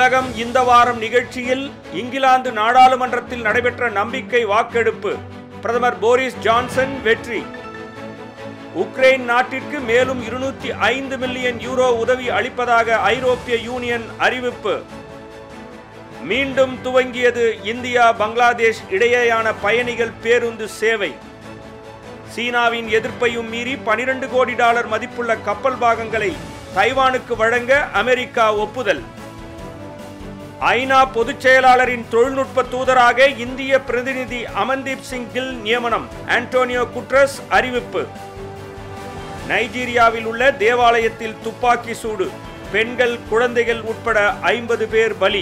தமிழகம் இந்த வாரம் நிகழ்ச்சியில் இங்கிலாந்து நாடாளுமன்றத்தில் நடைபெற்ற நம்பிக்கை வாக்கெடுப்பு பிரதமர் போரிஸ் ஜான்சன் வெற்றி உக்ரைன் நாட்டிற்கு மேலும் இருநூற்றி ஐந்து மில்லியன் யூரோ உதவி அளிப்பதாக ஐரோப்பிய யூனியன் அறிவிப்பு மீண்டும் துவங்கியது இந்தியா பங்களாதேஷ் இடையேயான பயணிகள் பேருந்து சேவை சீனாவின் எதிர்ப்பையும் மீறி 12 கோடி டாலர் மதிப்புள்ள கப்பல் பாகங்களை தைவானுக்கு வழங்க அமெரிக்கா ஒப்புதல் ஐநா பொதுச் செயலாளரின் தொழில்நுட்ப தூதராக இந்திய பிரதிநிதி அமன்தீப் சிங் கில் நியமனம் ஆண்டோனியோ குட்ரஸ் அறிவிப்பு நைஜீரியாவில் உள்ள தேவாலயத்தில் துப்பாக்கி சூடு பெண்கள் குழந்தைகள் உட்பட ஐம்பது பேர் பலி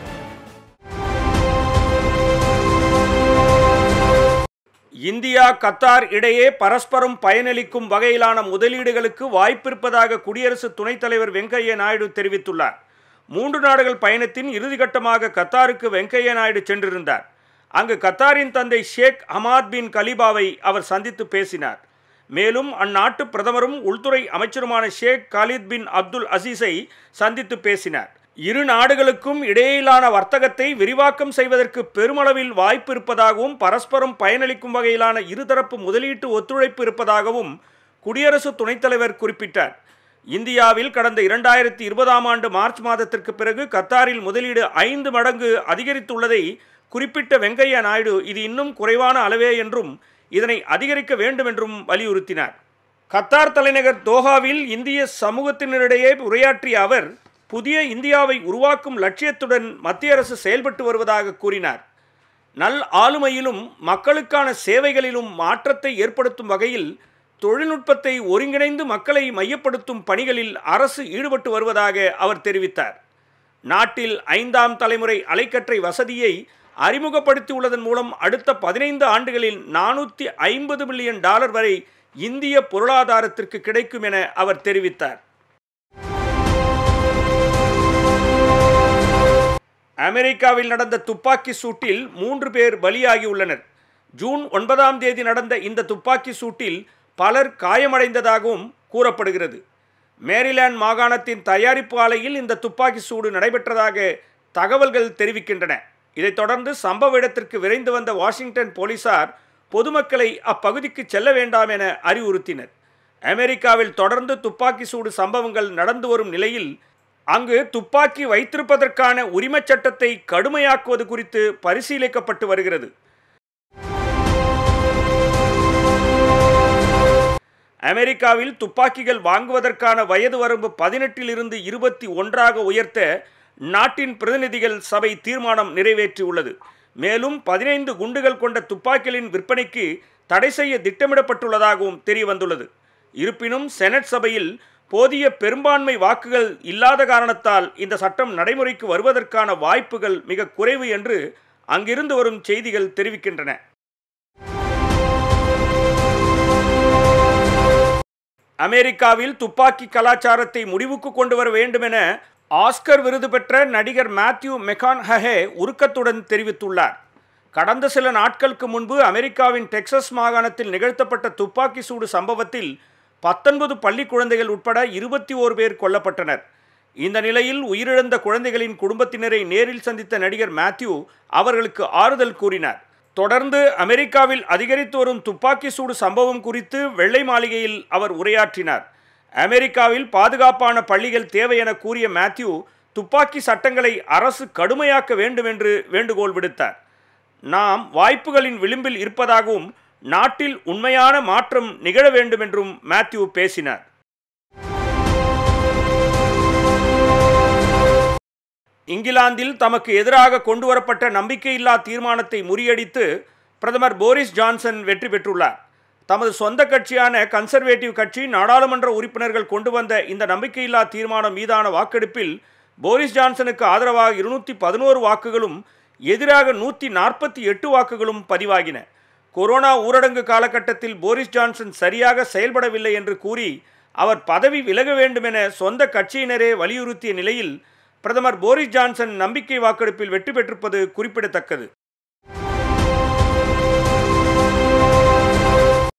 இந்தியா கத்தார் இடையே பரஸ்பரம் பயனளிக்கும் வகையிலான முதலீடுகளுக்கு வாய்ப்பிருப்பதாக குடியரசு துணைத் தலைவர் வெங்கையா நாயுடு தெரிவித்துள்ளார் மூன்று நாடுகள் பயணத்தின் இறுதிக்கட்டமாக கத்தாருக்கு வெங்கையா நாயுடு சென்றிருந்தார் அங்கு கத்தாரின் தந்தை ஷேக் ஹமாத் பின் கலிபாவை அவர் சந்தித்து பேசினார் மேலும் அந்நாட்டு பிரதமரும் உள்துறை அமைச்சருமான ஷேக் காலித் பின் அப்துல் அசீஸை சந்தித்து பேசினார் இரு நாடுகளுக்கும் இடையிலான வர்த்தகத்தை விரிவாக்கம் செய்வதற்கு பெருமளவில் வாய்ப்பு இருப்பதாகவும் பரஸ்பரம் பயனளிக்கும் வகையிலான இருதரப்பு முதலீட்டு ஒத்துழைப்பு இருப்பதாகவும் குடியரசு துணைத் தலைவர் குறிப்பிட்டார் இந்தியாவில் கடந்த இரண்டாயிரத்தி இருபதாம் ஆண்டு மார்ச் மாதத்திற்கு பிறகு கத்தாரில் முதலீடு ஐந்து மடங்கு அதிகரித்துள்ளதை குறிப்பிட்ட வெங்கையா நாயுடு இது இன்னும் குறைவான அளவே என்றும் இதனை அதிகரிக்க வேண்டும் என்றும் வலியுறுத்தினார் கத்தார் தலைநகர் தோஹாவில் இந்திய சமூகத்தினரிடையே உரையாற்றிய அவர் புதிய இந்தியாவை உருவாக்கும் லட்சியத்துடன் மத்திய அரசு செயல்பட்டு வருவதாக கூறினார் நல் ஆளுமையிலும் மக்களுக்கான சேவைகளிலும் மாற்றத்தை ஏற்படுத்தும் வகையில் தொழில்நுட்பத்தை ஒருங்கிணைந்து மக்களை மையப்படுத்தும் பணிகளில் அரசு ஈடுபட்டு வருவதாக அவர் தெரிவித்தார் நாட்டில் ஐந்தாம் தலைமுறை அலைக்கற்றை வசதியை அறிமுகப்படுத்தியுள்ளதன் மூலம் அடுத்த பதினைந்து ஆண்டுகளில் நானூற்றி ஐம்பது மில்லியன் டாலர் வரை இந்திய பொருளாதாரத்திற்கு கிடைக்கும் என அவர் தெரிவித்தார் அமெரிக்காவில் நடந்த துப்பாக்கி சூட்டில் மூன்று பேர் பலியாகியுள்ளனர் ஜூன் ஒன்பதாம் தேதி நடந்த இந்த துப்பாக்கி சூட்டில் பலர் காயமடைந்ததாகவும் கூறப்படுகிறது மேரிலாந்து மாகாணத்தின் தயாரிப்பு ஆலையில் இந்த துப்பாக்கி சூடு நடைபெற்றதாக தகவல்கள் தெரிவிக்கின்றன இதைத் தொடர்ந்து சம்பவ இடத்திற்கு விரைந்து வந்த வாஷிங்டன் போலீசார் பொதுமக்களை அப்பகுதிக்கு செல்ல வேண்டாம் என அறிவுறுத்தினர் அமெரிக்காவில் தொடர்ந்து துப்பாக்கி சூடு சம்பவங்கள் நடந்து வரும் நிலையில் அங்கு துப்பாக்கி வைத்திருப்பதற்கான உரிமச் சட்டத்தை கடுமையாக்குவது குறித்து பரிசீலிக்கப்பட்டு வருகிறது அமெரிக்காவில் துப்பாக்கிகள் வாங்குவதற்கான வயது வரம்பு பதினெட்டிலிருந்து இருபத்தி ஒன்றாக உயர்த்த நாட்டின் பிரதிநிதிகள் சபை தீர்மானம் நிறைவேற்றியுள்ளது மேலும் பதினைந்து குண்டுகள் கொண்ட துப்பாக்கிகளின் விற்பனைக்கு தடை செய்ய திட்டமிடப்பட்டுள்ளதாகவும் தெரிய வந்துள்ளது இருப்பினும் செனட் சபையில் போதிய பெரும்பான்மை வாக்குகள் இல்லாத காரணத்தால் இந்த சட்டம் நடைமுறைக்கு வருவதற்கான வாய்ப்புகள் மிக குறைவு என்று அங்கிருந்து வரும் செய்திகள் தெரிவிக்கின்றன அமெரிக்காவில் துப்பாக்கி கலாச்சாரத்தை முடிவுக்கு கொண்டு வர வேண்டும் என ஆஸ்கர் விருது பெற்ற நடிகர் மேத்யூ மெகான்ஹே உருக்கத்துடன் தெரிவித்துள்ளார் கடந்த சில நாட்களுக்கு முன்பு அமெரிக்காவின் டெக்சஸ் மாகாணத்தில் நிகழ்த்தப்பட்ட துப்பாக்கி சூடு சம்பவத்தில் பத்தொன்பது பள்ளி குழந்தைகள் உட்பட இருபத்தி ஓரு பேர் கொல்லப்பட்டனர் இந்த நிலையில் உயிரிழந்த குழந்தைகளின் குடும்பத்தினரை நேரில் சந்தித்த நடிகர் மேத்யூ அவர்களுக்கு ஆறுதல் கூறினார் தொடர்ந்து அமெரிக்காவில் அதிகரித்து வரும் துப்பாக்கி சூடு சம்பவம் குறித்து வெள்ளை மாளிகையில் அவர் உரையாற்றினார் அமெரிக்காவில் பாதுகாப்பான பள்ளிகள் தேவை என கூறிய மேத்யூ துப்பாக்கி சட்டங்களை அரசு கடுமையாக்க வேண்டும் என்று வேண்டுகோள் விடுத்தார் நாம் வாய்ப்புகளின் விளிம்பில் இருப்பதாகவும் நாட்டில் உண்மையான மாற்றம் நிகழ வேண்டும் என்றும் மேத்யூ பேசினார் இங்கிலாந்தில் தமக்கு எதிராக கொண்டுவரப்பட்ட நம்பிக்கையில்லா தீர்மானத்தை முறியடித்து பிரதமர் போரிஸ் ஜான்சன் வெற்றி பெற்றுள்ளார் தமது சொந்த கட்சியான கன்சர்வேட்டிவ் கட்சி நாடாளுமன்ற உறுப்பினர்கள் கொண்டு வந்த இந்த நம்பிக்கையில்லா தீர்மானம் மீதான வாக்கெடுப்பில் போரிஸ் ஜான்சனுக்கு ஆதரவாக இருநூற்றி பதினோரு வாக்குகளும் எதிராக நூற்றி நாற்பத்தி எட்டு வாக்குகளும் பதிவாகின கொரோனா ஊரடங்கு காலகட்டத்தில் போரிஸ் ஜான்சன் சரியாக செயல்படவில்லை என்று கூறி அவர் பதவி விலக வேண்டும் என சொந்த கட்சியினரே வலியுறுத்திய நிலையில் பிரதமர் போரிஸ் ஜான்சன் நம்பிக்கை வாக்கெடுப்பில் வெற்றி பெற்றிருப்பது குறிப்பிடத்தக்கது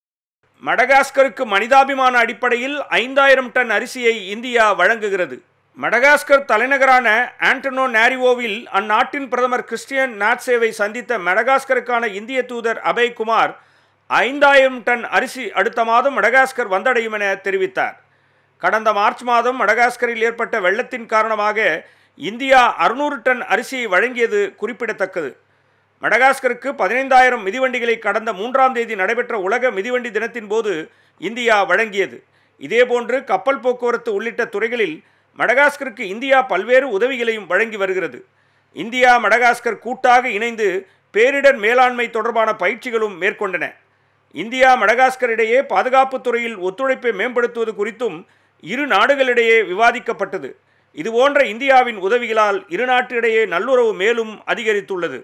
மடகாஸ்கருக்கு மனிதாபிமான அடிப்படையில் ஐந்தாயிரம் டன் அரிசியை இந்தியா வழங்குகிறது மடகாஸ்கர் தலைநகரான ஆண்டனோ நாரிவோவில் அந்நாட்டின் பிரதமர் கிறிஸ்டியன் நாட்சேவை சந்தித்த மடகாஸ்கருக்கான இந்திய தூதர் அபய் குமார் ஐந்தாயிரம் டன் அரிசி அடுத்த மாதம் மடகாஸ்கர் வந்தடையும் என தெரிவித்தார் கடந்த மார்ச் மாதம் மடகாஸ்கரில் ஏற்பட்ட வெள்ளத்தின் காரணமாக இந்தியா அறுநூறு டன் அரிசியை வழங்கியது குறிப்பிடத்தக்கது மடகாஸ்கருக்கு பதினைந்தாயிரம் மிதிவண்டிகளை கடந்த மூன்றாம் தேதி நடைபெற்ற உலக மிதிவண்டி தினத்தின் போது இந்தியா வழங்கியது இதேபோன்று கப்பல் போக்குவரத்து உள்ளிட்ட துறைகளில் மடகாஸ்கருக்கு இந்தியா பல்வேறு உதவிகளையும் வழங்கி வருகிறது இந்தியா மடகாஸ்கர் கூட்டாக இணைந்து பேரிடர் மேலாண்மை தொடர்பான பயிற்சிகளும் மேற்கொண்டன இந்தியா மடகாஸ்கர் இடையே பாதுகாப்புத் துறையில் ஒத்துழைப்பை மேம்படுத்துவது குறித்தும் இரு நாடுகளிடையே விவாதிக்கப்பட்டது இதுபோன்ற இந்தியாவின் உதவிகளால் இரு நாட்டிடையே நல்லுறவு மேலும் அதிகரித்துள்ளது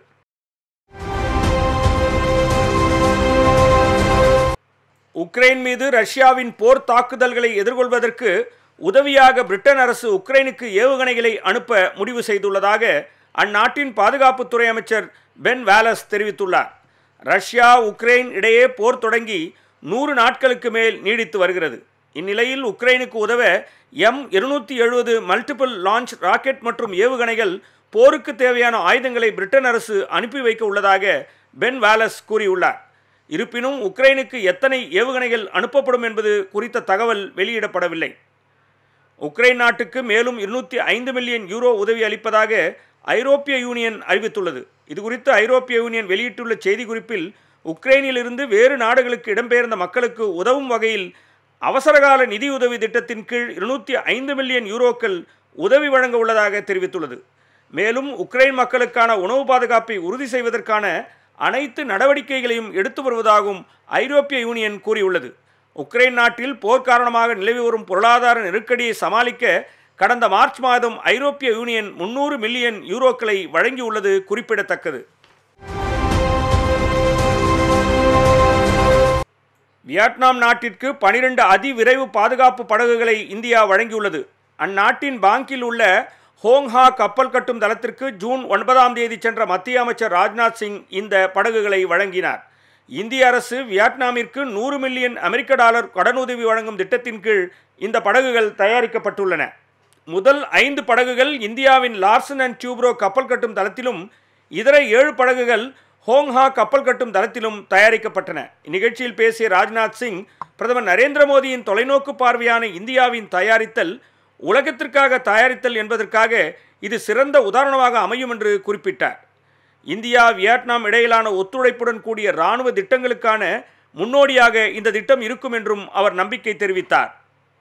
உக்ரைன் மீது ரஷ்யாவின் போர் தாக்குதல்களை எதிர்கொள்வதற்கு உதவியாக பிரிட்டன் அரசு உக்ரைனுக்கு ஏவுகணைகளை அனுப்ப முடிவு செய்துள்ளதாக அந்நாட்டின் பாதுகாப்புத்துறை அமைச்சர் பென் வேலஸ் தெரிவித்துள்ளார் ரஷ்யா உக்ரைன் இடையே போர் தொடங்கி நூறு நாட்களுக்கு மேல் நீடித்து வருகிறது இந்நிலையில் உக்ரைனுக்கு உதவ எம் இருநூத்தி எழுபது மல்டிபிள் லான்ச் ராக்கெட் மற்றும் ஏவுகணைகள் போருக்கு தேவையான ஆயுதங்களை பிரிட்டன் அரசு அனுப்பி வைக்க உள்ளதாக பென் வேலஸ் கூறியுள்ளார் இருப்பினும் உக்ரைனுக்கு எத்தனை ஏவுகணைகள் அனுப்பப்படும் என்பது குறித்த தகவல் வெளியிடப்படவில்லை உக்ரைன் நாட்டுக்கு மேலும் இருநூத்தி ஐந்து மில்லியன் யூரோ உதவி அளிப்பதாக ஐரோப்பிய யூனியன் அறிவித்துள்ளது இதுகுறித்து ஐரோப்பிய யூனியன் வெளியிட்டுள்ள செய்திக்குறிப்பில் உக்ரைனிலிருந்து வேறு நாடுகளுக்கு இடம்பெயர்ந்த மக்களுக்கு உதவும் வகையில் அவசரகால நிதியுதவி திட்டத்தின் கீழ் இருநூத்தி ஐந்து மில்லியன் யூரோக்கள் உதவி வழங்க உள்ளதாக தெரிவித்துள்ளது மேலும் உக்ரைன் மக்களுக்கான உணவு பாதுகாப்பை உறுதி செய்வதற்கான அனைத்து நடவடிக்கைகளையும் எடுத்து வருவதாகவும் ஐரோப்பிய யூனியன் கூறியுள்ளது உக்ரைன் நாட்டில் போர் காரணமாக நிலவி வரும் பொருளாதார நெருக்கடியை சமாளிக்க கடந்த மார்ச் மாதம் ஐரோப்பிய யூனியன் முன்னூறு மில்லியன் யூரோக்களை வழங்கியுள்ளது குறிப்பிடத்தக்கது வியட்நாம் நாட்டிற்கு பனிரெண்டு அதிவிரைவு பாதுகாப்பு படகுகளை இந்தியா வழங்கியுள்ளது அந்நாட்டின் பாங்கில் உள்ள ஹோங்ஹா கப்பல் கட்டும் தளத்திற்கு ஜூன் ஒன்பதாம் தேதி சென்ற மத்திய அமைச்சர் ராஜ்நாத் சிங் இந்த படகுகளை வழங்கினார் இந்திய அரசு வியட்நாமிற்கு நூறு மில்லியன் அமெரிக்க டாலர் கடனுதவி வழங்கும் திட்டத்தின் கீழ் இந்த படகுகள் தயாரிக்கப்பட்டுள்ளன முதல் ஐந்து படகுகள் இந்தியாவின் லார்சன் அண்ட் டியூப்ரோ கப்பல் கட்டும் தளத்திலும் இதர ஏழு படகுகள் ஹோங்ஹா கப்பல் கட்டும் தளத்திலும் தயாரிக்கப்பட்டன இந்நிகழ்ச்சியில் பேசிய ராஜ்நாத் சிங் பிரதமர் நரேந்திர மோடியின் தொலைநோக்கு பார்வையான இந்தியாவின் தயாரித்தல் உலகத்திற்காக தயாரித்தல் என்பதற்காக இது சிறந்த உதாரணமாக அமையும் என்று குறிப்பிட்டார் இந்தியா வியட்நாம் இடையிலான ஒத்துழைப்புடன் கூடிய இராணுவ திட்டங்களுக்கான முன்னோடியாக இந்த திட்டம் இருக்கும் என்றும் அவர் நம்பிக்கை தெரிவித்தார்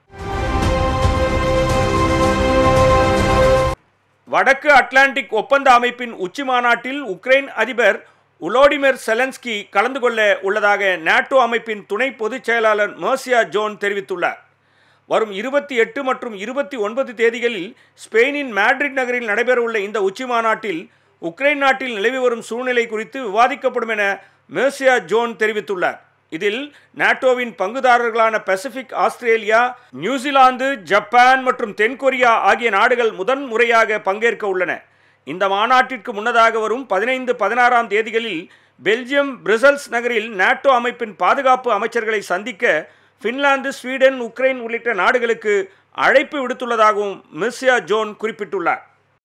வடக்கு அட்லாண்டிக் ஒப்பந்த அமைப்பின் உச்சி மாநாட்டில் உக்ரைன் அதிபர் உலோடிமிர் செலன்ஸ்கி கலந்து கொள்ள உள்ளதாக நாட்டோ அமைப்பின் துணை பொதுச் செயலாளர் மர்சியா ஜோன் தெரிவித்துள்ளார் வரும் இருபத்தி எட்டு மற்றும் இருபத்தி ஒன்பது தேதிகளில் ஸ்பெயினின் மேட்ரிட் நகரில் நடைபெறவுள்ள இந்த உச்சி மாநாட்டில் உக்ரைன் நாட்டில் நிலவி வரும் சூழ்நிலை குறித்து விவாதிக்கப்படும் என மேர்சியா ஜோன் தெரிவித்துள்ளார் இதில் நாட்டோவின் பங்குதாரர்களான பசிபிக் ஆஸ்திரேலியா நியூசிலாந்து ஜப்பான் மற்றும் தென்கொரியா ஆகிய நாடுகள் முதன் முறையாக பங்கேற்க உள்ளன இந்த மாநாட்டிற்கு முன்னதாக வரும் பதினைந்து பதினாறாம் தேதிகளில் பெல்ஜியம் பிரசல்ஸ் நகரில் நாட்டோ அமைப்பின் பாதுகாப்பு அமைச்சர்களை சந்திக்க பின்லாந்து ஸ்வீடன் உக்ரைன் உள்ளிட்ட நாடுகளுக்கு அழைப்பு விடுத்துள்ளதாகவும் மிர்சியா ஜோன் குறிப்பிட்டுள்ளார்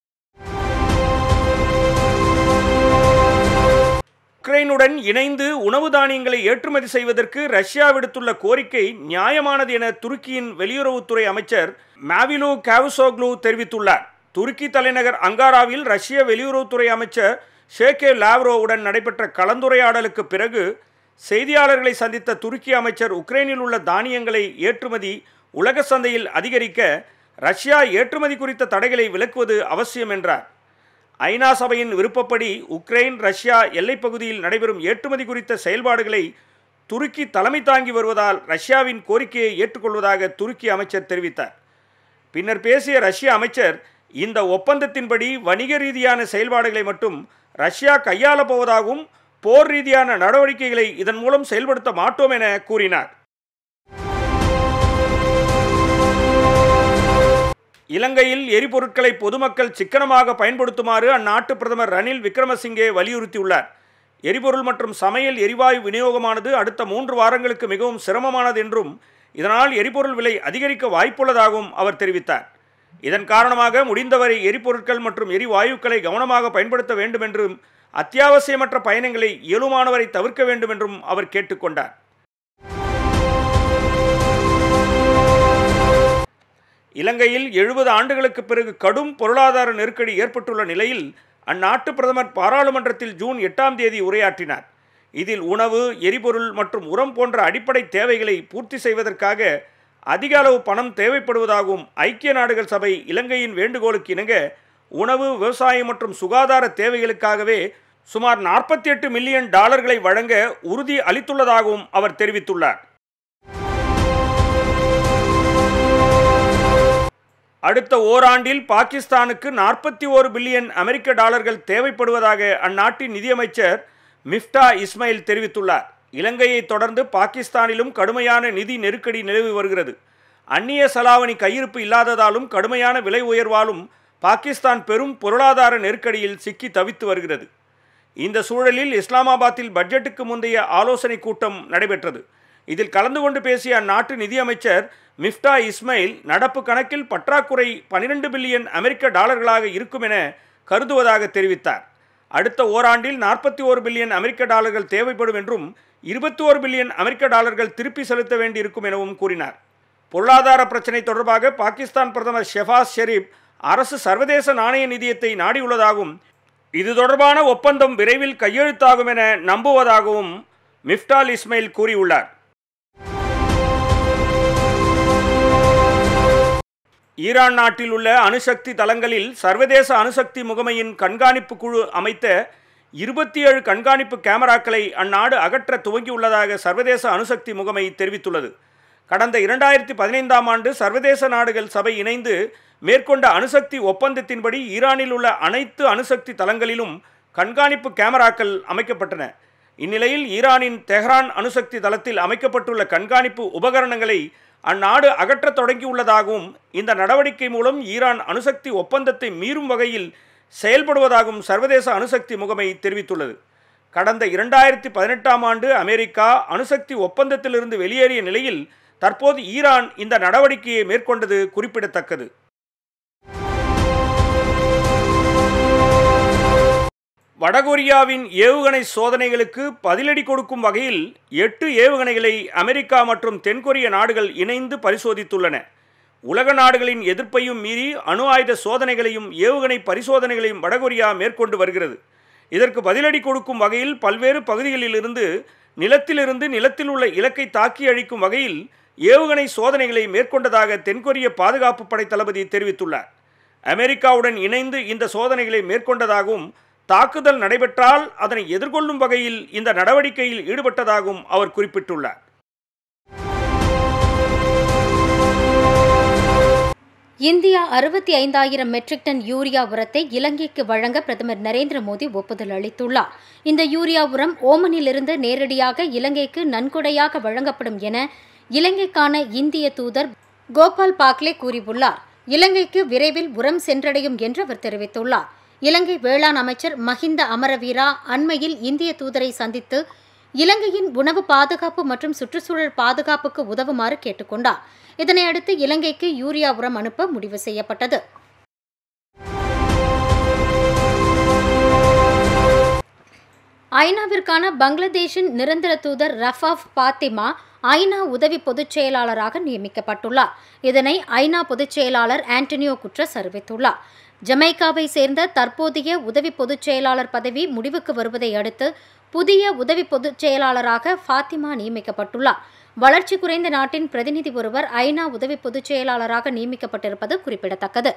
உக்ரைனுடன் இணைந்து உணவு தானியங்களை ஏற்றுமதி செய்வதற்கு ரஷ்யா விடுத்துள்ள கோரிக்கை நியாயமானது என துருக்கியின் வெளியுறவுத்துறை அமைச்சர் மாவிலு காவுசோக்லு தெரிவித்துள்ளார் துருக்கி தலைநகர் அங்காராவில் ரஷ்ய வெளியுறவுத்துறை அமைச்சர் ஷேகே லாவ்ரோவுடன் நடைபெற்ற கலந்துரையாடலுக்கு பிறகு செய்தியாளர்களை சந்தித்த துருக்கி அமைச்சர் உக்ரைனில் உள்ள தானியங்களை ஏற்றுமதி உலக சந்தையில் அதிகரிக்க ரஷ்யா ஏற்றுமதி குறித்த தடைகளை விலக்குவது அவசியம் என்றார் ஐநா சபையின் விருப்பப்படி உக்ரைன் ரஷ்யா எல்லைப் பகுதியில் நடைபெறும் ஏற்றுமதி குறித்த செயல்பாடுகளை துருக்கி தலைமை தாங்கி வருவதால் ரஷ்யாவின் கோரிக்கையை ஏற்றுக்கொள்வதாக துருக்கி அமைச்சர் தெரிவித்தார் பின்னர் பேசிய ரஷ்ய அமைச்சர் இந்த ஒப்பந்தத்தின்படி வணிக ரீதியான செயல்பாடுகளை மட்டும் ரஷ்யா கையாளப் போவதாகவும் போர் ரீதியான நடவடிக்கைகளை இதன் மூலம் செயல்படுத்த மாட்டோம் என கூறினார் இலங்கையில் எரிபொருட்களை பொதுமக்கள் சிக்கனமாக பயன்படுத்துமாறு அந்நாட்டு பிரதமர் ரணில் விக்ரமசிங்கே வலியுறுத்தியுள்ளார் எரிபொருள் மற்றும் சமையல் எரிவாயு விநியோகமானது அடுத்த மூன்று வாரங்களுக்கு மிகவும் சிரமமானது என்றும் இதனால் எரிபொருள் விலை அதிகரிக்க வாய்ப்புள்ளதாகவும் அவர் தெரிவித்தார் இதன் காரணமாக முடிந்தவரை எரிபொருட்கள் மற்றும் எரிவாயுக்களை கவனமாக பயன்படுத்த வேண்டும் என்றும் அத்தியாவசியமற்ற பயணங்களை இயலுமானவரை தவிர்க்க வேண்டும் என்றும் அவர் கேட்டுக்கொண்டார் இலங்கையில் எழுபது ஆண்டுகளுக்கு பிறகு கடும் பொருளாதார நெருக்கடி ஏற்பட்டுள்ள நிலையில் அந்நாட்டு பிரதமர் பாராளுமன்றத்தில் ஜூன் எட்டாம் தேதி உரையாற்றினார் இதில் உணவு எரிபொருள் மற்றும் உரம் போன்ற அடிப்படை தேவைகளை பூர்த்தி செய்வதற்காக அதிக அளவு பணம் தேவைப்படுவதாகவும் ஐக்கிய நாடுகள் சபை இலங்கையின் வேண்டுகோளுக்கு இணங்க உணவு விவசாயம் மற்றும் சுகாதார தேவைகளுக்காகவே சுமார் நாற்பத்தி எட்டு மில்லியன் டாலர்களை வழங்க உறுதி அளித்துள்ளதாகவும் அவர் தெரிவித்துள்ளார் அடுத்த ஓராண்டில் பாகிஸ்தானுக்கு நாற்பத்தி ஓரு பில்லியன் அமெரிக்க டாலர்கள் தேவைப்படுவதாக அந்நாட்டின் நிதியமைச்சர் மிஃப்டா இஸ்மாயில் தெரிவித்துள்ளார் இலங்கையை தொடர்ந்து பாகிஸ்தானிலும் கடுமையான நிதி நெருக்கடி நிலவி வருகிறது அந்நிய செலாவணி கையிருப்பு இல்லாததாலும் கடுமையான விலை உயர்வாலும் பாகிஸ்தான் பெரும் பொருளாதார நெருக்கடியில் சிக்கி தவித்து வருகிறது இந்த சூழலில் இஸ்லாமாபாத்தில் பட்ஜெட்டுக்கு முந்தைய ஆலோசனை கூட்டம் நடைபெற்றது இதில் கலந்து கொண்டு பேசிய அந்நாட்டு நிதியமைச்சர் மிஃப்டா இஸ்மைல் நடப்பு கணக்கில் பற்றாக்குறை பனிரெண்டு பில்லியன் அமெரிக்க டாலர்களாக இருக்கும் என கருதுவதாக தெரிவித்தார் அடுத்த ஓராண்டில் நாற்பத்தி ஓரு பில்லியன் அமெரிக்க டாலர்கள் தேவைப்படும் என்றும் இருபத்தி ஓரு பில்லியன் அமெரிக்க டாலர்கள் திருப்பி செலுத்த வேண்டியிருக்கும் எனவும் கூறினார் பொருளாதார பிரச்சினை தொடர்பாக பாகிஸ்தான் பிரதமர் ஷெஃபாஸ் ஷெரீப் அரசு சர்வதேச நாணய நிதியத்தை நாடியுள்ளதாகவும் இது தொடர்பான ஒப்பந்தம் விரைவில் கையெழுத்தாகும் என நம்புவதாகவும் மிஃப்டால் இஸ்மைல் கூறியுள்ளார் ஈரான் நாட்டில் உள்ள அணுசக்தி தளங்களில் சர்வதேச அணுசக்தி முகமையின் கண்காணிப்பு குழு அமைத்த இருபத்தி ஏழு கண்காணிப்பு கேமராக்களை அந்நாடு அகற்ற துவங்கியுள்ளதாக சர்வதேச அணுசக்தி முகமை தெரிவித்துள்ளது கடந்த இரண்டாயிரத்தி பதினைந்தாம் ஆண்டு சர்வதேச நாடுகள் சபை இணைந்து மேற்கொண்ட அணுசக்தி ஒப்பந்தத்தின்படி ஈரானில் உள்ள அனைத்து அணுசக்தி தளங்களிலும் கண்காணிப்பு கேமராக்கள் அமைக்கப்பட்டன இந்நிலையில் ஈரானின் தெஹ்ரான் அணுசக்தி தளத்தில் அமைக்கப்பட்டுள்ள கண்காணிப்பு உபகரணங்களை அந்நாடு அகற்றத் தொடங்கியுள்ளதாகவும் இந்த நடவடிக்கை மூலம் ஈரான் அணுசக்தி ஒப்பந்தத்தை மீறும் வகையில் செயல்படுவதாகவும் சர்வதேச அணுசக்தி முகமை தெரிவித்துள்ளது கடந்த இரண்டாயிரத்தி பதினெட்டாம் ஆண்டு அமெரிக்கா அணுசக்தி ஒப்பந்தத்திலிருந்து வெளியேறிய நிலையில் தற்போது ஈரான் இந்த நடவடிக்கையை மேற்கொண்டது குறிப்பிடத்தக்கது வடகொரியாவின் ஏவுகணை சோதனைகளுக்கு பதிலடி கொடுக்கும் வகையில் எட்டு ஏவுகணைகளை அமெரிக்கா மற்றும் தென்கொரிய நாடுகள் இணைந்து பரிசோதித்துள்ளன உலக நாடுகளின் எதிர்ப்பையும் மீறி அணு ஆயுத சோதனைகளையும் ஏவுகணை பரிசோதனைகளையும் வடகொரியா மேற்கொண்டு வருகிறது இதற்கு பதிலடி கொடுக்கும் வகையில் பல்வேறு பகுதிகளிலிருந்து நிலத்திலிருந்து நிலத்தில் உள்ள இலக்கை தாக்கி அழிக்கும் வகையில் ஏவுகணை சோதனைகளை மேற்கொண்டதாக தென்கொரிய பாதுகாப்பு படை தளபதி தெரிவித்துள்ளார் அமெரிக்காவுடன் இணைந்து இந்த சோதனைகளை மேற்கொண்டதாகவும் தாக்குதல் நடைபெற்றால் அதனை எதிர்கொள்ளும் வகையில் இந்த நடவடிக்கையில் ஈடுபட்டதாகவும் அவர் குறிப்பிட்டுள்ளார் இந்தியா அறுபத்தி ஐந்தாயிரம் மெட்ரிக் டன் யூரியா உரத்தை இலங்கைக்கு வழங்க பிரதமர் நரேந்திர மோடி ஒப்புதல் அளித்துள்ளார் இந்த யூரியா உரம் ஓமனிலிருந்து நேரடியாக இலங்கைக்கு நன்கொடையாக வழங்கப்படும் என இலங்கைக்கான இந்திய தூதர் கோபால் பாக்லே கூறியுள்ளார் இலங்கைக்கு விரைவில் உரம் சென்றடையும் என்று அவர் தெரிவித்துள்ளார் இலங்கை வேளாண் அமைச்சர் மஹிந்த அமரவீரா அண்மையில் இந்திய தூதரை சந்தித்து இலங்கையின் உணவு பாதுகாப்பு மற்றும் சுற்றுச்சூழல் பாதுகாப்புக்கு உதவுமாறு கேட்டுக்கொண்டார் இதனையடுத்து இலங்கைக்கு யூரியா உரம் அனுப்ப முடிவு செய்யப்பட்டது ஐநாவிற்கான பங்களாதேஷின் நிரந்தர தூதர் ரஃபாஃப் பாத்திமா ஐநா உதவி பொதுச் செயலாளராக நியமிக்கப்பட்டுள்ளார் இதனை ஐநா பொதுச் செயலாளர் ஆண்டனியோ குட்ரஸ் அறிவித்துள்ளார் ஜமைக்காவை சேர்ந்த தற்போதைய உதவி பொதுச் செயலாளர் பதவி முடிவுக்கு வருவதை அடுத்து புதிய உதவி பொதுச் செயலாளராக ஃபாத்திமா நியமிக்கப்பட்டுள்ளார் வளர்ச்சி குறைந்த நாட்டின் பிரதிநிதி ஒருவர் ஐநா உதவி பொதுச் செயலாளராக நியமிக்கப்பட்டிருப்பது குறிப்பிடத்தக்கது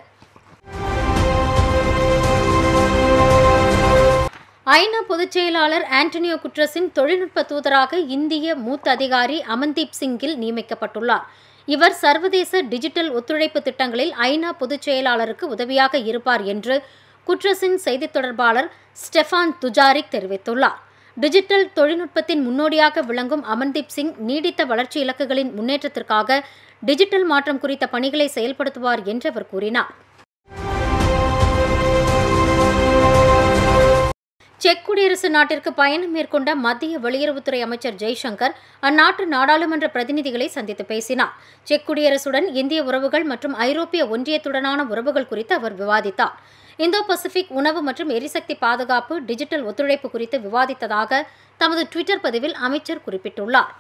ஐநா பொதுச் செயலாளர் ஆண்டனியோ குட்ரஸின் தொழில்நுட்ப தூதராக இந்திய மூத்த அதிகாரி அமன்தீப் சிங்கில் நியமிக்கப்பட்டுள்ளார் இவர் சர்வதேச டிஜிட்டல் ஒத்துழைப்பு திட்டங்களில் ஐநா பொதுச் செயலாளருக்கு உதவியாக இருப்பார் என்று குட்ரஸின் செய்தித் தொடர்பாளர் ஸ்டெஃபான் துஜாரிக் தெரிவித்துள்ளார் டிஜிட்டல் தொழில்நுட்பத்தின் முன்னோடியாக விளங்கும் அமன்தீப் சிங் நீடித்த வளர்ச்சி இலக்குகளின் முன்னேற்றத்திற்காக டிஜிட்டல் மாற்றம் குறித்த பணிகளை செயல்படுத்துவார் என்று அவர் கூறினார் செக் குடியரசு நாட்டிற்கு பயணம் மேற்கொண்ட மத்திய வெளியுறவுத்துறை அமைச்சர் ஜெய்சங்கர் அந்நாட்டு நாடாளுமன்ற பிரதிநிதிகளை சந்தித்து பேசினார் செக் குடியரசுடன் இந்திய உறவுகள் மற்றும் ஐரோப்பிய ஒன்றியத்துடனான உறவுகள் குறித்து அவர் விவாதித்தார் இந்தோ பசிபிக் உணவு மற்றும் எரிசக்தி பாதுகாப்பு டிஜிட்டல் ஒத்துழைப்பு குறித்து விவாதித்ததாக தமது டுவிட்டர் பதிவில் அமைச்சர் குறிப்பிட்டுள்ளார்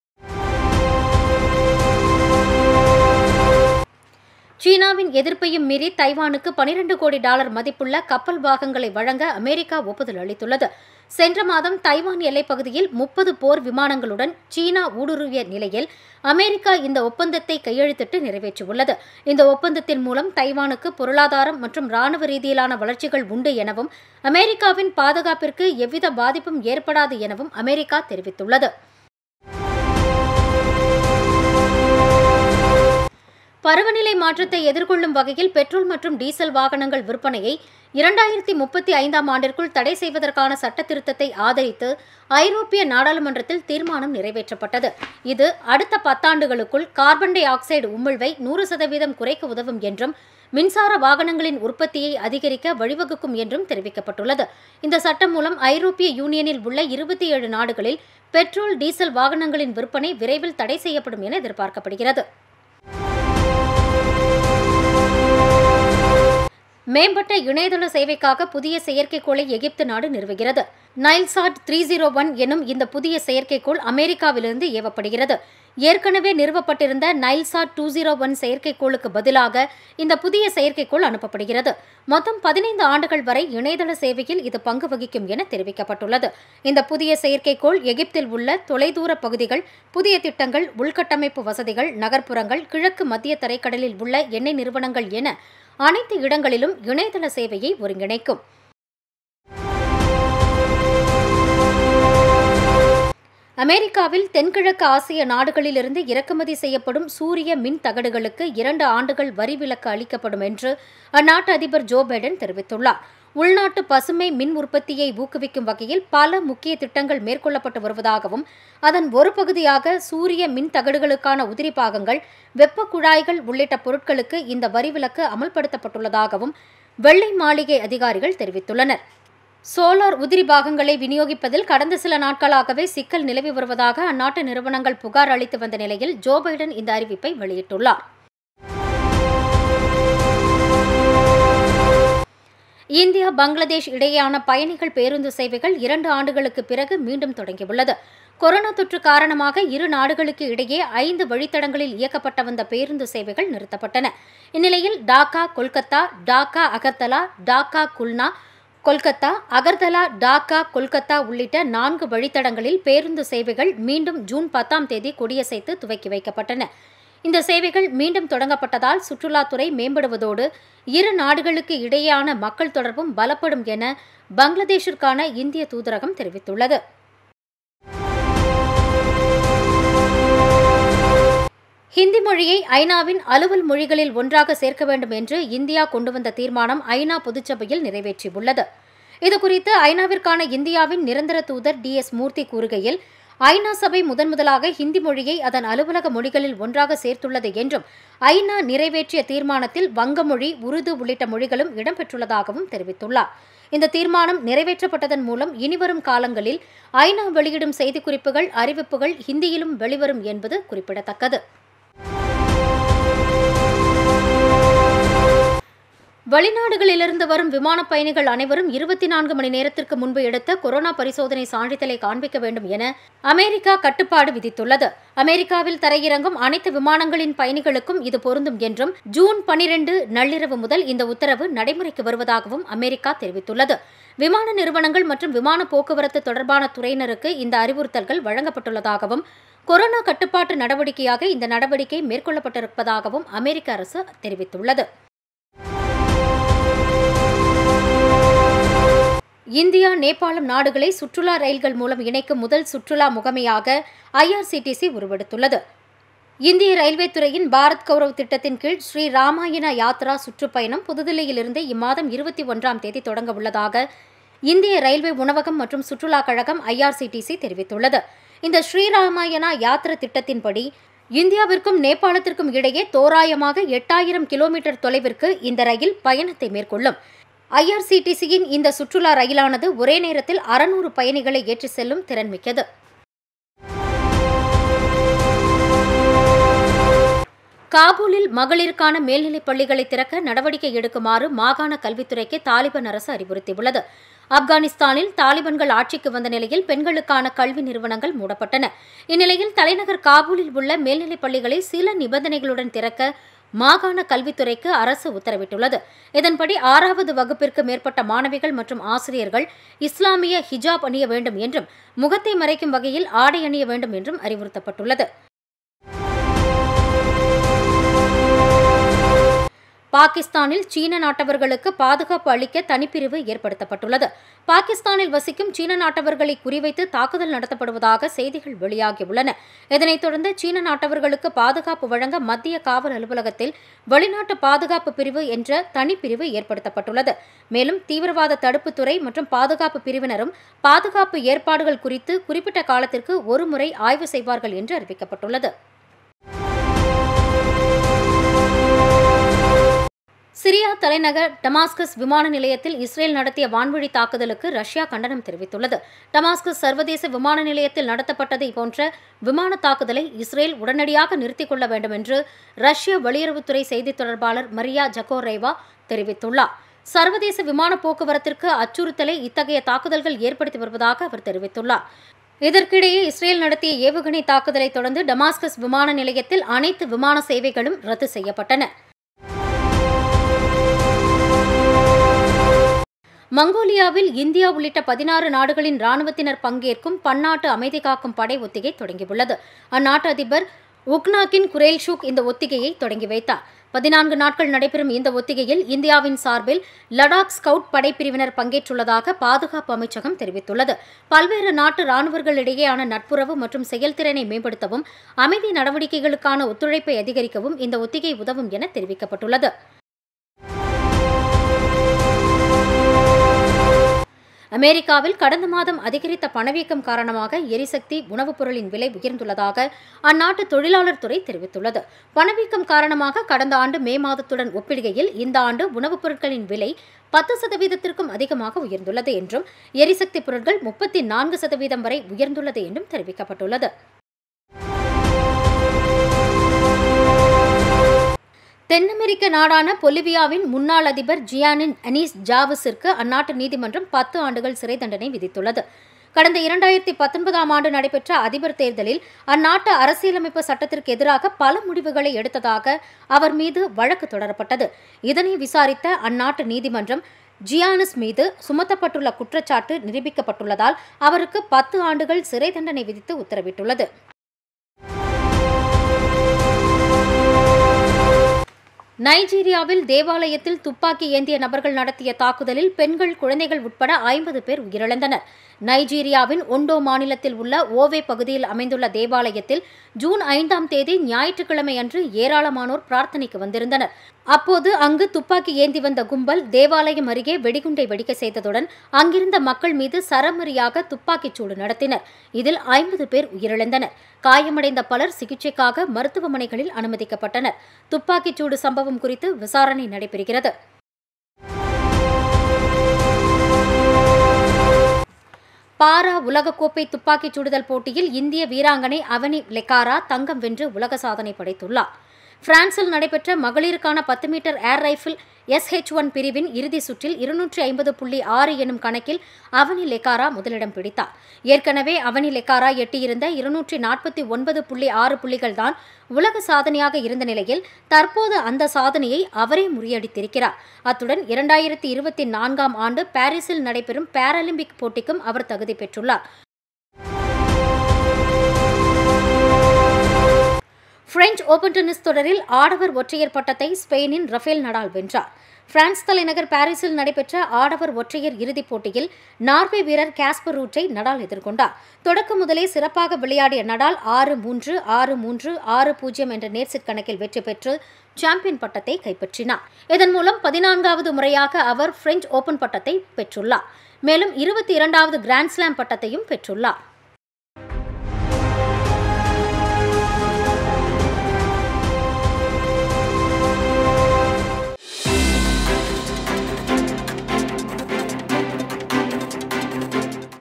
சீனாவின் எதிர்ப்பையும் மீறி தைவானுக்கு பனிரண்டு கோடி டாலர் மதிப்புள்ள கப்பல் பாகங்களை வழங்க அமெரிக்கா ஒப்புதல் அளித்துள்ளது சென்ற மாதம் தைவான் எல்லைப் பகுதியில் முப்பது போர் விமானங்களுடன் சீனா ஊடுருவிய நிலையில் அமெரிக்கா இந்த ஒப்பந்தத்தை கையெழுத்திட்டு நிறைவேற்றியுள்ளது இந்த ஒப்பந்தத்தின் மூலம் தைவானுக்கு பொருளாதாரம் மற்றும் ராணுவ ரீதியிலான வளர்ச்சிகள் உண்டு எனவும் அமெரிக்காவின் பாதுகாப்பிற்கு எவ்வித பாதிப்பும் ஏற்படாது எனவும் அமெரிக்கா தெரிவித்துள்ளது பருவநிலை மாற்றத்தை எதிர்கொள்ளும் வகையில் பெட்ரோல் மற்றும் டீசல் வாகனங்கள் விற்பனையை இரண்டாயிரத்தி முப்பத்தி ஐந்தாம் ஆண்டிற்குள் தடை செய்வதற்கான சட்ட திருத்தத்தை ஆதரித்து ஐரோப்பிய நாடாளுமன்றத்தில் தீர்மானம் நிறைவேற்றப்பட்டது இது அடுத்த பத்தாண்டுகளுக்குள் கார்பன் டை ஆக்சைடு உமிழ்வை நூறு சதவீதம் குறைக்க உதவும் என்றும் மின்சார வாகனங்களின் உற்பத்தியை அதிகரிக்க வழிவகுக்கும் என்றும் தெரிவிக்கப்பட்டுள்ளது இந்த சட்டம் மூலம் ஐரோப்பிய யூனியனில் உள்ள இருபத்தி ஏழு நாடுகளில் பெட்ரோல் டீசல் வாகனங்களின் விற்பனை விரைவில் தடை செய்யப்படும் என எதிர்பார்க்கப்படுகிறது மேம்பட்ட இணையதள சேவைக்காக புதிய செயற்கைக்கோளை எகிப்து நாடு நிறுவுகிறது நைல்சாட் த்ரீ ஜீரோ ஒன் எனும் இந்த புதிய செயற்கைக்கோள் அமெரிக்காவிலிருந்து ஏவப்படுகிறது ஏற்கனவே நிறுவப்பட்டிருந்த நைல்சாட் டூ ஜீரோ ஒன் செயற்கைக்கோளுக்கு பதிலாக இந்த புதிய செயற்கைக்கோள் அனுப்பப்படுகிறது மொத்தம் பதினைந்து ஆண்டுகள் வரை இணையதள சேவையில் இது பங்கு வகிக்கும் என தெரிவிக்கப்பட்டுள்ளது இந்த புதிய செயற்கைக்கோள் எகிப்தில் உள்ள தொலைதூர பகுதிகள் புதிய திட்டங்கள் உள்கட்டமைப்பு வசதிகள் நகர்ப்புறங்கள் கிழக்கு மத்திய தரைக்கடலில் உள்ள எண்ணெய் நிறுவனங்கள் என அனைத்து இடங்களிலும் இணையதள சேவையை ஒருங்கிணைக்கும் அமெரிக்காவில் தென்கிழக்கு ஆசிய நாடுகளிலிருந்து இறக்குமதி செய்யப்படும் சூரிய மின் தகடுகளுக்கு இரண்டு ஆண்டுகள் வரி விலக்கு அளிக்கப்படும் என்று அந்நாட்டு அதிபர் ஜோ பைடன் தெரிவித்துள்ளார் உள்நாட்டு பசுமை மின் உற்பத்தியை ஊக்குவிக்கும் வகையில் பல முக்கிய திட்டங்கள் மேற்கொள்ளப்பட்டு வருவதாகவும் அதன் ஒரு பகுதியாக சூரிய மின் தகடுகளுக்கான உதிரி பாகங்கள் வெப்ப குழாய்கள் உள்ளிட்ட பொருட்களுக்கு இந்த வரி விலக்கு அமல்படுத்தப்பட்டுள்ளதாகவும் வெள்ளை மாளிகை அதிகாரிகள் தெரிவித்துள்ளனர் சோலார் உதிரி பாகங்களை விநியோகிப்பதில் கடந்த சில நாட்களாகவே சிக்கல் நிலவி வருவதாக அந்நாட்டு நிறுவனங்கள் புகார் அளித்து வந்த நிலையில் ஜோ பைடன் இந்த அறிவிப்பை வெளியிட்டுள்ளார் இந்தியா பங்களாதேஷ் இடையேயான பயணிகள் பேருந்து சேவைகள் இரண்டு ஆண்டுகளுக்கு பிறகு மீண்டும் தொடங்கியுள்ளது கொரோனா தொற்று காரணமாக இரு நாடுகளுக்கு இடையே ஐந்து வழித்தடங்களில் இயக்கப்பட்ட வந்த பேருந்து சேவைகள் நிறுத்தப்பட்டன இந்நிலையில் டாக்கா கொல்கத்தா டாக்கா அகர்தலா டாக்கா குல்னா கொல்கத்தா அகர்தலா டாக்கா கொல்கத்தா உள்ளிட்ட நான்கு வழித்தடங்களில் பேருந்து சேவைகள் மீண்டும் ஜூன் பத்தாம் தேதி கொடியசைத்து துவக்கி வைக்கப்பட்டன இந்த சேவைகள் மீண்டும் தொடங்கப்பட்டதால் சுற்றுலாத்துறை மேம்படுவதோடு இரு நாடுகளுக்கு இடையேயான மக்கள் தொடர்பும் பலப்படும் என பங்களாதேஷிற்கான இந்திய தூதரகம் தெரிவித்துள்ளது ஹிந்தி மொழியை ஐநாவின் அலுவல் மொழிகளில் ஒன்றாக சேர்க்க வேண்டும் என்று இந்தியா கொண்டு வந்த தீர்மானம் ஐநா பொதுச்சபையில் நிறைவேற்றியுள்ளது இதுகுறித்து ஐநாவிற்கான இந்தியாவின் நிரந்தர தூதர் டி எஸ் மூர்த்தி கூறுகையில் ஐநா சபை முதன் முதலாக ஹிந்தி மொழியை அதன் அலுவலக மொழிகளில் ஒன்றாக சேர்த்துள்ளது என்றும் ஐநா நிறைவேற்றிய தீர்மானத்தில் வங்க மொழி உருது உள்ளிட்ட மொழிகளும் இடம்பெற்றுள்ளதாகவும் தெரிவித்துள்ளார் இந்த தீர்மானம் நிறைவேற்றப்பட்டதன் மூலம் இனிவரும் காலங்களில் ஐநா வெளியிடும் செய்திக்குறிப்புகள் அறிவிப்புகள் ஹிந்தியிலும் வெளிவரும் என்பது குறிப்பிடத்தக்கது வெளிநாடுகளிலிருந்து வரும் விமானப் பயணிகள் அனைவரும் இருபத்தி நான்கு மணி நேரத்திற்கு முன்பு எடுத்த கொரோனா பரிசோதனை சான்றிதழை காண்பிக்க வேண்டும் என அமெரிக்கா கட்டுப்பாடு விதித்துள்ளது அமெரிக்காவில் தரையிறங்கும் அனைத்து விமானங்களின் பயணிகளுக்கும் இது பொருந்தும் என்றும் ஜூன் பனிரெண்டு நள்ளிரவு முதல் இந்த உத்தரவு நடைமுறைக்கு வருவதாகவும் அமெரிக்கா தெரிவித்துள்ளது விமான நிறுவனங்கள் மற்றும் விமான போக்குவரத்து தொடர்பான துறையினருக்கு இந்த அறிவுறுத்தல்கள் வழங்கப்பட்டுள்ளதாகவும் கொரோனா கட்டுப்பாட்டு நடவடிக்கையாக இந்த நடவடிக்கை மேற்கொள்ளப்பட்டிருப்பதாகவும் அமெரிக்க அரசு தெரிவித்துள்ளது இந்தியா நேபாளம் நாடுகளை சுற்றுலா ரயில்கள் மூலம் இணைக்கும் முதல் சுற்றுலா முகமையாக ஐஆர்சிடிசி உருவெடுத்துள்ளது இந்திய ரயில்வே துறையின் பாரத் கௌரவ் திட்டத்தின் கீழ் ஸ்ரீ ராமாயண யாத்ரா சுற்றுப்பயணம் புதுதில்லியிலிருந்து இம்மாதம் இருபத்தி ஒன்றாம் தேதி தொடங்க உள்ளதாக இந்திய ரயில்வே உணவகம் மற்றும் சுற்றுலா கழகம் ஐஆர்சிடிசி தெரிவித்துள்ளது இந்த ஸ்ரீராமாயணா யாத்திரை திட்டத்தின்படி இந்தியாவிற்கும் நேபாளத்திற்கும் இடையே தோராயமாக எட்டாயிரம் கிலோமீட்டர் தொலைவிற்கு இந்த ரயில் பயணத்தை மேற்கொள்ளும் ஐஆர்சிடிசியின் இந்த சுற்றுலா ரயிலானது ஒரே நேரத்தில் அறுநூறு பயணிகளை ஏற்றி செல்லும் திறன்மிக்கது காபூலில் மகளிருக்கான மேல்நிலைப் பள்ளிகளை திறக்க நடவடிக்கை எடுக்குமாறு மாகாண கல்வித்துறைக்கு தாலிபான் அரசு அறிவுறுத்தியுள்ளது ஆப்கானிஸ்தானில் தாலிபான்கள் ஆட்சிக்கு வந்த நிலையில் பெண்களுக்கான கல்வி நிறுவனங்கள் மூடப்பட்டன இந்நிலையில் தலைநகர் காபூலில் உள்ள மேல்நிலைப் பள்ளிகளை சில நிபந்தனைகளுடன் திறக்க மாகாண கல்வித்துறைக்கு அரசு உத்தரவிட்டுள்ளது இதன்படி ஆறாவது வகுப்பிற்கு மேற்பட்ட மாணவிகள் மற்றும் ஆசிரியர்கள் இஸ்லாமிய ஹிஜாப் அணிய வேண்டும் என்றும் முகத்தை மறைக்கும் வகையில் ஆடை அணிய வேண்டும் என்றும் அறிவுறுத்தப்பட்டுள்ளது பாகிஸ்தானில் சீன நாட்டவர்களுக்கு பாதுகாப்பு அளிக்க தனிப்பிரிவு ஏற்படுத்தப்பட்டுள்ளது பாகிஸ்தானில் வசிக்கும் சீன நாட்டவர்களை குறிவைத்து தாக்குதல் நடத்தப்படுவதாக செய்திகள் வெளியாகியுள்ளன இதனைத் தொடர்ந்து சீன நாட்டவர்களுக்கு பாதுகாப்பு வழங்க மத்திய காவல் அலுவலகத்தில் வெளிநாட்டு பாதுகாப்பு பிரிவு என்ற தனிப்பிரிவு ஏற்படுத்தப்பட்டுள்ளது மேலும் தீவிரவாத தடுப்புத்துறை மற்றும் பாதுகாப்பு பிரிவினரும் பாதுகாப்பு ஏற்பாடுகள் குறித்து குறிப்பிட்ட காலத்திற்கு ஒருமுறை ஆய்வு செய்வார்கள் என்று அறிவிக்கப்பட்டுள்ளது சிரியா தலைநகர் டமாஸ்கஸ் விமான நிலையத்தில் இஸ்ரேல் நடத்திய வான்வழி தாக்குதலுக்கு ரஷ்யா கண்டனம் தெரிவித்துள்ளது டமாஸ்கஸ் சர்வதேச விமான நிலையத்தில் நடத்தப்பட்டதை போன்ற விமான தாக்குதலை இஸ்ரேல் உடனடியாக நிறுத்திக் கொள்ள வேண்டும் என்று ரஷ்ய வெளியுறவுத்துறை செய்தித் தொடர்பாளர் மரியா ஜக்கோரேவா தெரிவித்துள்ளார் சர்வதேச விமான போக்குவரத்திற்கு அச்சுறுத்தலை இத்தகைய தாக்குதல்கள் ஏற்படுத்தி வருவதாக அவர் தெரிவித்துள்ளார் இதற்கிடையே இஸ்ரேல் நடத்திய ஏவுகணை தாக்குதலை தொடர்ந்து டமாஸ்கஸ் விமான நிலையத்தில் அனைத்து விமான சேவைகளும் ரத்து செய்யப்பட்டன மங்கோலியாவில் இந்தியா உள்ளிட்ட பதினாறு நாடுகளின் ராணுவத்தினர் பங்கேற்கும் பன்னாட்டு அமைதி காக்கும் படை ஒத்திகை தொடங்கியுள்ளது அந்நாட்டு அதிபர் உக்னாகின் குரேல்ஷூக் இந்த ஒத்திகையை தொடங்கி வைத்தார் பதினான்கு நாட்கள் நடைபெறும் இந்த ஒத்திகையில் இந்தியாவின் சார்பில் லடாக் ஸ்கவுட் படைப்பிரிவினர் பங்கேற்றுள்ளதாக பாதுகாப்பு அமைச்சகம் தெரிவித்துள்ளது பல்வேறு நாட்டு ராணுவர்களிடையேயான நட்புறவு மற்றும் செயல்திறனை மேம்படுத்தவும் அமைதி நடவடிக்கைகளுக்கான ஒத்துழைப்பை அதிகரிக்கவும் இந்த ஒத்திகை உதவும் என தெரிவிக்கப்பட்டுள்ளது அமெரிக்காவில் கடந்த மாதம் அதிகரித்த பணவீக்கம் காரணமாக எரிசக்தி உணவுப் பொருளின் விலை உயர்ந்துள்ளதாக அந்நாட்டு தொழிலாளர் துறை தெரிவித்துள்ளது பணவீக்கம் காரணமாக கடந்த ஆண்டு மே மாதத்துடன் ஒப்பிடுகையில் இந்த ஆண்டு உணவுப் பொருட்களின் விலை பத்து சதவீதத்திற்கும் அதிகமாக உயர்ந்துள்ளது என்றும் எரிசக்தி பொருட்கள் முப்பத்தி நான்கு சதவீதம் வரை உயர்ந்துள்ளது என்றும் தெரிவிக்கப்பட்டுள்ளது தென் அமெரிக்க நாடான பொலிவியாவின் முன்னாள் அதிபர் ஜியானின் அனீஸ் ஜாவிஸிற்கு அந்நாட்டு நீதிமன்றம் பத்து ஆண்டுகள் சிறை தண்டனை விதித்துள்ளது கடந்த இரண்டாயிரத்தி பத்தொன்பதாம் ஆண்டு நடைபெற்ற அதிபர் தேர்தலில் அந்நாட்டு அரசியலமைப்பு சட்டத்திற்கு எதிராக பல முடிவுகளை எடுத்ததாக அவர் மீது வழக்கு தொடரப்பட்டது இதனை விசாரித்த அந்நாட்டு நீதிமன்றம் ஜியானிஸ் மீது சுமத்தப்பட்டுள்ள குற்றச்சாட்டு நிரூபிக்கப்பட்டுள்ளதால் அவருக்கு பத்து ஆண்டுகள் சிறை தண்டனை விதித்து உத்தரவிட்டுள்ளது நைஜீரியாவில் தேவாலயத்தில் துப்பாக்கி ஏந்திய நபர்கள் நடத்திய தாக்குதலில் பெண்கள் குழந்தைகள் உட்பட ஐம்பது பேர் உயிரிழந்தனர் நைஜீரியாவின் ஒண்டோ மாநிலத்தில் உள்ள ஓவே பகுதியில் அமைந்துள்ள தேவாலயத்தில் ஜூன் ஐந்தாம் தேதி ஞாயிற்றுக்கிழமை அன்று ஏராளமானோர் பிரார்த்தனைக்கு வந்திருந்தனர் அப்போது அங்கு துப்பாக்கி ஏந்தி வந்த கும்பல் தேவாலயம் அருகே வெடிகுண்டை வெடிக்க செய்ததுடன் அங்கிருந்த மக்கள் மீது சரமரியாக துப்பாக்கிச் சூடு நடத்தினர் இதில் ஐம்பது பேர் உயிரிழந்தனர் காயமடைந்த பலர் சிகிச்சைக்காக மருத்துவமனைகளில் அனுமதிக்கப்பட்டனர் துப்பாக்கிச் சூடு சம்பவம் குறித்து விசாரணை நடைபெறுகிறது பாரா உலகக்கோப்பை துப்பாக்கிச் சுடுதல் போட்டியில் இந்திய வீராங்கனை அவனி லெக்காரா தங்கம் வென்று உலக சாதனை படைத்துள்ளார் பிரான்சில் நடைபெற்ற மகளிருக்கான பத்து metre air rifle S H one பிரிவின் இறுதி சுற்றில் இருநூற்றி ஐம்பது புள்ளி ஆறு எனும் கணக்கில் அவனி லெக்காரா முதலிடம் பிடித்தார் ஏற்கனவே அவனி லெக்காரா எட்டியிருந்த இருநூற்றி நாற்பத்தி ஒன்பது புள்ளி ஆறு புள்ளிகள் தான் உலக சாதனையாக இருந்த நிலையில் தற்போது அந்த சாதனையை அவரே முறியடித்திருக்கிறார் அத்துடன் இரண்டாயிரத்தி இருபத்தி நான்காம் ஆண்டு பாரிஸில் நடைபெறும் பாராலிம்பிக் போட்டிக்கும் அவர் தகுதி பெற்றுள்ளார் பிரெஞ்சு ஓபன் டென்னிஸ் தொடரில் ஆடவர் ஒற்றையர் பட்டத்தை ஸ்பெயினின் ரஃபேல் நடால் வென்றார் பிரான்ஸ் தலைநகர் பாரிஸில் நடைபெற்ற ஆடவர் ஒற்றையர் இறுதிப் போட்டியில் நார்வே வீரர் காஸ்பர் ரூட்டை நடால் எதிர்கொண்டார் தொடக்கம் முதலே சிறப்பாக விளையாடிய நடால் ஆறு மூன்று ஆறு மூன்று ஆறு பூஜ்ஜியம் என்ற நேர்செட் கணக்கில் வெற்றி பெற்று சாம்பியன் பட்டத்தை கைப்பற்றினார் இதன் மூலம் பதினான்காவது முறையாக அவர் பிரெஞ்சு ஓபன் பட்டத்தை பெற்றுள்ளார் மேலும் இருபத்தி இரண்டாவது கிராண்ட்ஸ்லாம் பட்டத்தையும் பெற்றுள்ளார்